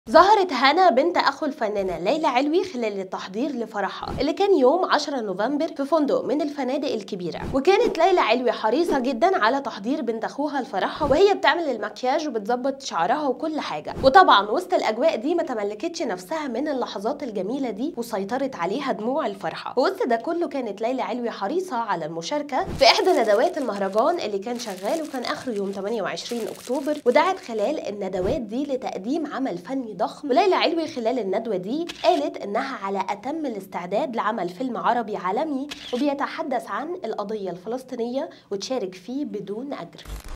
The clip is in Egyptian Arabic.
ظهرت هنا بنت اخو الفنانه ليلى علوي خلال التحضير لفرحها اللي كان يوم 10 نوفمبر في فندق من الفنادق الكبيره وكانت ليلى علوي حريصه جدا على تحضير بنت اخوها لفرحها وهي بتعمل المكياج وبتظبط شعرها وكل حاجه وطبعا وسط الاجواء دي ما تملكتش نفسها من اللحظات الجميله دي وسيطرت عليها دموع الفرحه وسط ده كله كانت ليلى علوي حريصه على المشاركه في احدى ندوات المهرجان اللي كان شغال وكان اخره يوم 28 اكتوبر ودعت خلال الندوات دي لتقديم عمل فني ضخم وليلى علوي خلال الندوه دي قالت انها على اتم الاستعداد لعمل فيلم عربي عالمي وبيتحدث عن القضيه الفلسطينيه وتشارك فيه بدون اجر